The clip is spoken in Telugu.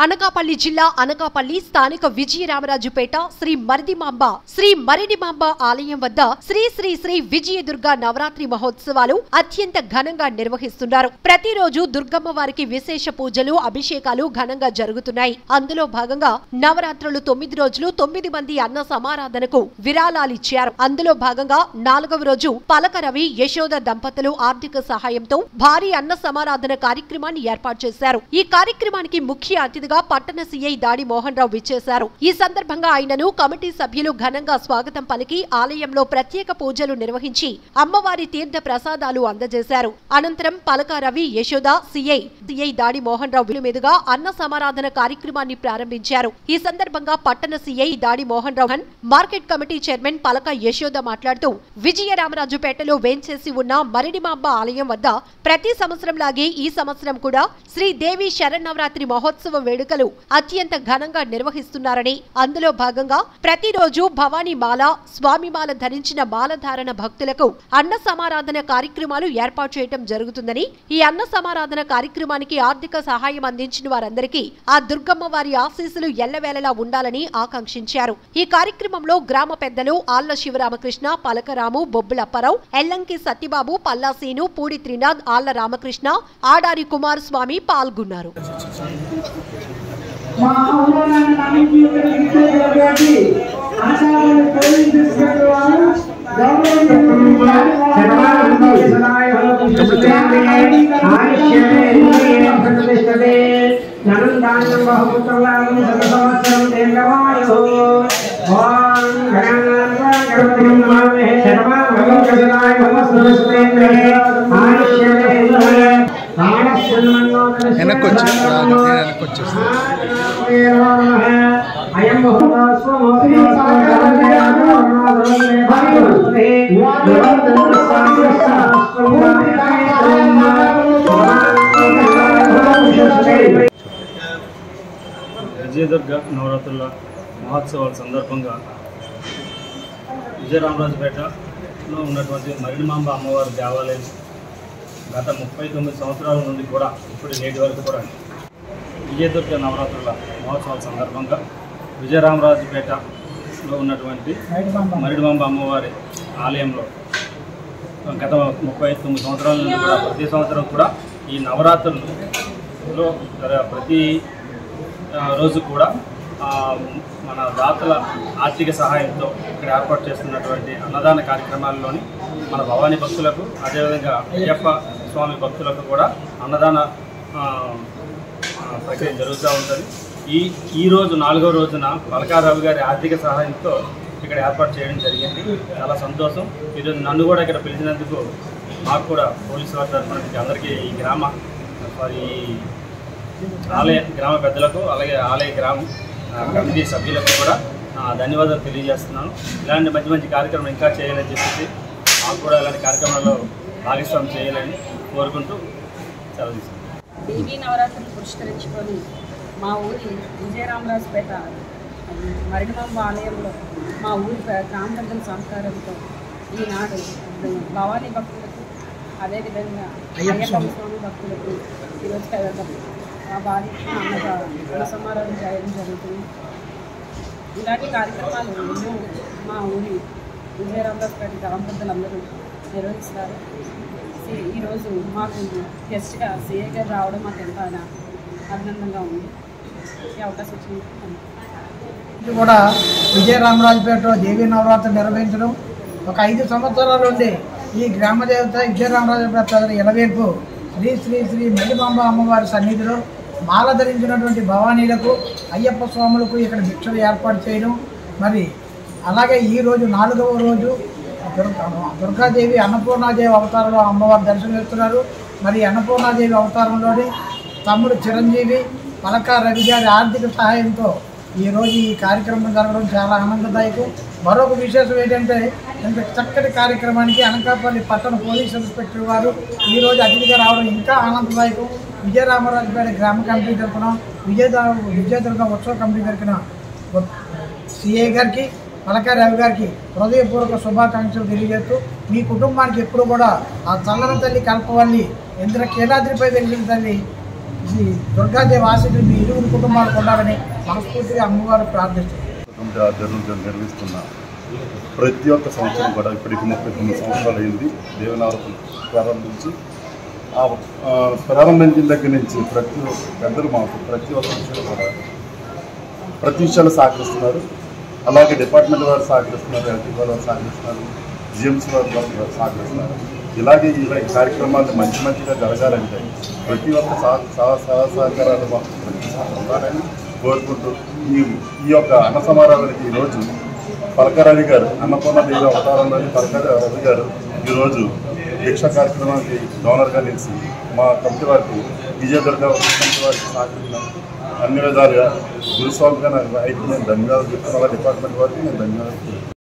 అనకాపల్లి జిల్లా అనకాపల్లి స్థానిక విజయరామరాజుపేట శ్రీ మరిదిమాంబ శ్రీ మరిడిమాంబ ఆలయం వద్ద శ్రీ శ్రీ శ్రీ విజయదుర్గ నవరాత్రి మహోత్సవాలు అత్యంత ఘనంగా నిర్వహిస్తున్నారు ప్రతిరోజు దుర్గమ్మ వారికి విశేష పూజలు అభిషేకాలు ఘనంగా జరుగుతున్నాయి అందులో భాగంగా నవరాత్రులు తొమ్మిది రోజులు తొమ్మిది మంది అన్న సమారాధనకు విరాళాలిచ్చారు అందులో భాగంగా నాలుగవ రోజు పలక రవి యశోద దంపతులు ఆర్థిక సహాయంతో భారీ అన్న సమారాధన కార్యక్రమాన్ని ఏర్పాటు చేశారు ఈ కార్యక్రమానికి ముఖ్య అతిథిగా పట్టణ సీఐ దాడి మోహన్ రావు విచ్చేశారు ఈ సందర్భంగా ఆయనను కమిటీ సభ్యులు ఘనంగా స్వాగతం పలికి ఆలయంలో ప్రత్యేక పూజలు నిర్వహించి అమ్మవారి తీర్థ ప్రసాదాలు అందజేశారు అనంతరం పలక రవి యశోద సిఐ సిఐ దాడి మోహన్ రావు వీరి మీదుగా అన్న సమారాధన కార్యక్రమాన్ని ప్రారంభించారు ఈ సందర్భంగా పట్టణ సీఐ దాడి Mohan Rao market committee chairman పలక యశోద మాట్లాడుతూ విజయరామరాజుపేటలో వేంచేసి ఉన్న మరిడిమాంబ ఆలయం వద్ద ప్రతి సంవత్సరం లాగే ఈ సంవత్సరం కూడా శ్రీ దేవి శరన్నవరాత్రి మహోత్సవ వేడుకలు అత్యంత ఘనంగా నిర్వహిస్తున్నారని అందులో భాగంగా ప్రతిరోజు భవానీ మాల స్వామిమాల ధరించిన మాలధారణ భక్తులకు అన్న సమారాధన కార్యక్రమాలు ఏర్పాటు చేయడం జరుగుతుందని ఈ అన్న సమారాధన కార్యక్రమానికి ఆర్థిక సహాయం అందించిన వారందరికీ ఆ దుర్గమ్మ వారి ఆశీస్సులు ఎల్లవేళలా ఉండాలని ఆకాంక్షించారు ఈ కార్యక్రమంలో గ్రామ పెద్దలు ఆళ్ల శివరామకృష్ణ పలకరాము బొబ్బులప్పారావు ఎల్లంకి సత్యబాబు పల్లాసీను పూడి త్రినాథ్ ఆళ్ల రామకృష్ణ ఆడారి కుమార్ స్వామి పాల్గొన్నారు మా ఊళ్ళో నన్ను నమ్మి ఇక్కడ ఇచ్చేటటువంటి ఆచార్యులు పోలీసు ఇన్స్పెక్టర్ వారు ధనం బహుపుత్రం సంవత్సరం దీర్ఘమాయు ఓం గణానాయ వెనక్కి వచ్చి రాను, నేను వెనక్కి వచ్చేస్తాను. విజయదుర్గ నవరాత్రుల మహోత్సవాల సందర్భంగా విజయరామరాజుపేటలో ఉన్నటువంటి మరిడిమాంబ అమ్మవారి దేవాలయం గత ముప్పై తొమ్మిది సంవత్సరాల నుండి కూడా ఇప్పుడు నేటి వరకు కూడా విజయదుర్గ నవరాత్రుల మహోత్సవాల సందర్భంగా విజయరామరాజుపేటలో ఉన్నటువంటి మరిడిమాంబ అమ్మవారి ఆలయంలో గత ముప్పై తొమ్మిది సంవత్సరాల నుండి కూడా ప్రతి సంవత్సరం కూడా ఈ నవరాత్రులలో ప్రతి ఆ, రోజు కూడా ఆ, మన దాతల ఆర్థిక సహాయంతో ఇక్కడ ఏర్పాటు చేస్తున్నటువంటి అన్నదాన కార్యక్రమాల్లోని మన భవానీ భక్తులకు అదేవిధంగా అయ్యప్ప స్వామి భక్తులకు కూడా అన్నదాన ఆ, ఆ, ప్రక్రియ జరుగుతూ ఉంటుంది ఈ ఈ రోజు నాలుగో రోజున పలకారావు గారి ఆర్థిక సహాయంతో ఇక్కడ ఏర్పాటు చేయడం జరిగింది చాలా సంతోషం ఈరోజు నన్ను కూడా ఇక్కడ పిలిచినందుకు మాకు కూడా పోలీసు వారి తరఫున నుంచి అందరికీ ఈ గ్రామ మరి ఆలయ గ్రామ పెద్దలకు అలాగే ఆలయ గ్రామ ఆ, కమిటీ సభ్యులకు కూడా ఆ, ధన్యవాదాలు తెలియజేస్తున్నాను ఇలాంటి మంచి మంచి కార్యక్రమం ఇంకా చేయాలని చెప్పేసి మాకు కూడా ఇలాంటి కార్యక్రమాల్లో భాగస్వామ్యం చేయాలని కోరుకుంటూ సెలవు తీసుకుంటాను దేవీ నవరాత్రులు పురస్కరించుకొని మా ఊరి విజయరామరాజుపేట మరిడిమాంబ ఆలయంలో మా ఊరి ప్ర- గ్రామ పెద్దల సహకారంతో ఈనాడు భవానీ భక్తులకు అదేవిధంగా అయ్యప్ప స్వామి భక్తులకు ఈరోజు కలగడం ఆ భారీ అన్నగా అన్న సమారోహం చేయడం జరుగుతుంది ఇలాంటి కార్యక్రమాలు ఎన్నో మా ఊరి విజయరామరాజుపేట గ్రామ పెద్దలందరూ నిర్వహిస్తారు సి- ఈరోజు మాకు గెస్ట్గా సిఏ గారు రావడం మాకు ఎంతో ఆన- ఆనందంగా ఉంది ఈ అవకాశం ఇచ్చినందుకు ఇది కూడా విజయరామరాజుపేటలో దేవీ నవరాత్రి నిర్వహించడం ఒక ఐదు సంవత్సరాల నుండి ఈ గ్రామ దేవత విజయరామరాజుపేట ప్రజల ఎలవేర్పు శ్రీ శ్రీ శ్రీ మెల్లిమాంబ అమ్మవారి సన్నిధిలో మాల ధరించినటువంటి భవానీలకు అయ్యప్ప స్వాములకు ఇక్కడ భిక్షలు ఏర్పాటు చేయడం మరి అలాగే ఈ రోజు నాలుగవ రోజు దుర్గా దుర్గాదేవి అన్నపూర్ణాదేవి అవతారంలో అమ్మవారు దర్శనమిస్తున్నారు మరి అన్నపూర్ణాదేవి అవతారంలోని తమ్ముడు చిరంజీవి పలక రవి గారి ఆర్థిక సహాయంతో ఈరోజు ఈ కార్యక్రమం జరగడం చాలా ఆనందదాయకం మరొక విశేషం ఏంటంటే ఇంత చక్కటి కార్యక్రమానికి అనకాపల్లి పట్టణ పోలీస్ ఇన్స్పెక్టర్ వారు ఈరోజు అతిథిగా రావడం ఇంకా ఆనందదాయకం విజయరామరాజుపేట గ్రామ కమిటీ తరఫున విజయ విజయదుర్గ ఉత్సవ కమిటీ తరఫున సిఏ గారికి పలక రవి గారికి హృదయపూర్వక శుభాకాంక్షలు తెలియజేస్తూ మీ కుటుంబానికి ఎప్పుడు కూడా ఆ చల్లని తల్లి కల్పవల్లి ఇంద్ర కీలాద్రిపై వెలిసిన తల్లి శ్రీ దుర్గాదేవి ఆశీస్సులు మీ ఇరువురు కుటుంబాలకు ఉండాలని మనస్ఫూర్తిగా అమ్మవారు ప్రార్థిస్తున్నారు కమిటీ ఆధ్వర్యంలో నిర్వహిస్తున్న ప్రతి ఒక్క సంవత్సరం కూడా ఇప్పటికి ముప్పై తొమ్మిది సంవత్సరాలు అయింది దేవనారతం ప్రారంభించి ఆ ఆ, ప్రారంభించిన దగ్గర నుంచి ప్రతి ఒక్క పెద్దలు మాకు ప్రతి ఒక్క విషయంలో కూడా ప్రతి విషయాలు సహకరిస్తున్నారు అలాగే డిపార్ట్మెంట్ వారు సహకరిస్తున్నారు ఎల్టీ వారు సహకరిస్తున్నారు జిఎంసీ వారు వారు సహకరిస్తున్నారు ఇలాగే ఇలా ఈ కార్యక్రమాలు మంచి మంచిగా జరగాలంటే ప్రతి ఒక్క సహ సహ సహ సహకారాలు మాకు ప్రతి సంవత్సరం ఉండాలని కోరుకుంటూ ఈ ఈ యొక్క అన్న సమారాధనకి ఈరోజు పలకరాణి గారు అన్నపూర్ణ దేవి అవతారంలోని పలకరాణి గారు ఈరోజు దీక్ష కార్యక్రమానికి డోనర్గా నిలిచి మా కమిటీ వారికి విజయదుర్గ కమిటీ వారికి సహకరించినందుకు అన్ని విధాలుగా గురుస్వామిగా నాకు అయితే నేను ధన్యవాదాలు చెప్తున్నా డిపార్ట్మెంట్ వారికి నేను ధన్యవాదాలు